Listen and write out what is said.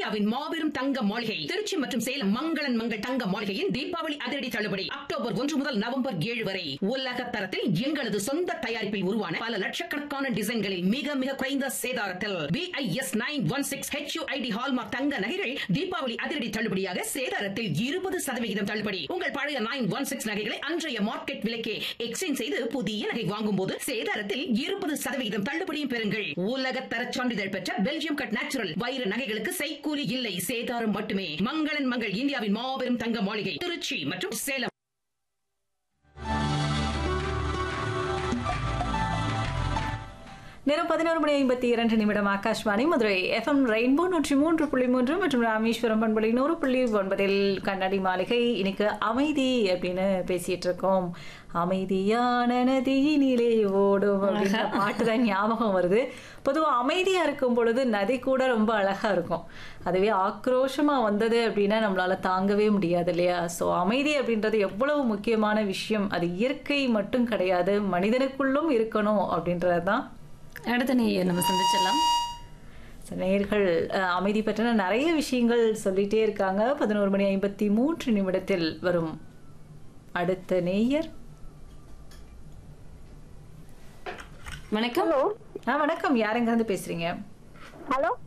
இந்தியாவின் மாபெரும் தங்க மாளிகை திருச்சி மற்றும் சேலம் மங்களன் மங்கள் தங்க மாளிகையின் தீபாவளி அதிரடி தள்ளுபடி அக்டோபர் ஒன்று முதல் நவம்பர் ஏழு வரை உலக தரத்தில் எங்களது சொந்த தயாரிப்பில் உருவான பல லட்சக்கணக்கான டிசைன்களில் மிக மிக குறைந்த சேதாரத்தில் BIS nine one six HUID hallmark தங்க நகைகள் தீபாவளி அதிரடி தள்ளுபடியாக சேதாரத்தில் இருபது சதவிகிதம் தள்ளுபடி உங்கள் பழைய நைன் ஒன் சிக்ஸ் நகைகளை அன்றைய மார்க்கெட் விலைக்கே எக்ஸ்சேஞ்ச் செய்து புதிய நகை வாங்கும் போது சேதாரத்தில் இருபது சதவிகிதம் தள்ளுபடியும் பெறுங்கள் உலக தர சான்றிதழ் பெற்ற பெல்ஜியம் கட் நேச்சுரல் வைர நகைகளுக்கு செய்கூலி இல்லை சேதாரம் மட்டுமே மங்களன் மங்கள் இந்தியாவின் மாபெரும் தங்க மாளிகை திருச்சி மற்றும் சேலம் நேரம் பதினோரு மணி ஐம்பத்தி இரண்டு நிமிடம் ஆகாஷ்வாணி மதுரை எஃப்எம் ரெயின்போ நூற்றி மூன்று புள்ளி மூன்று மற்றும் ராமேஸ்வரம் பண்புள்ளி நூறு புள்ளி ஒன்பதில் கண்ணாடி மாளிகை இன்னைக்கு அமைதி அப்படின்னு பேசிட்டு இருக்கோம் அமைதியான நதியினிலே ஓடும் அப்படின்ற பாட்டு தான் ஞாபகம் வருது பொதுவாக அமைதியா இருக்கும் பொழுது நதி கூட ரொம்ப அழகா இருக்கும் அதுவே ஆக்ரோஷமா வந்தது அப்படின்னா நம்மளால தாங்கவே முடியாது இல்லையா ஸோ அமைதி அப்படின்றது எவ்வளவு முக்கியமான விஷயம் அது இயற்கை மட்டும் கிடையாது மனிதனுக்குள்ளும் இருக்கணும் அப்படின்றது தான் அடுத்த நேயர் நம்ம சந்திச்சிடலாம் So, நேயர்கள் அஹ், அமைதி பற்றின நிறைய விஷயங்கள் சொல்லிட்டே இருக்காங்க பதினோரு மணி ஐம்பத்தி மூன்று நிமிடத்தில் வரும் அடுத்த நேயர் வணக்கம் ஆ வணக்கம் யாரெங்க இருந்து பேசுறீங்க ஹலோ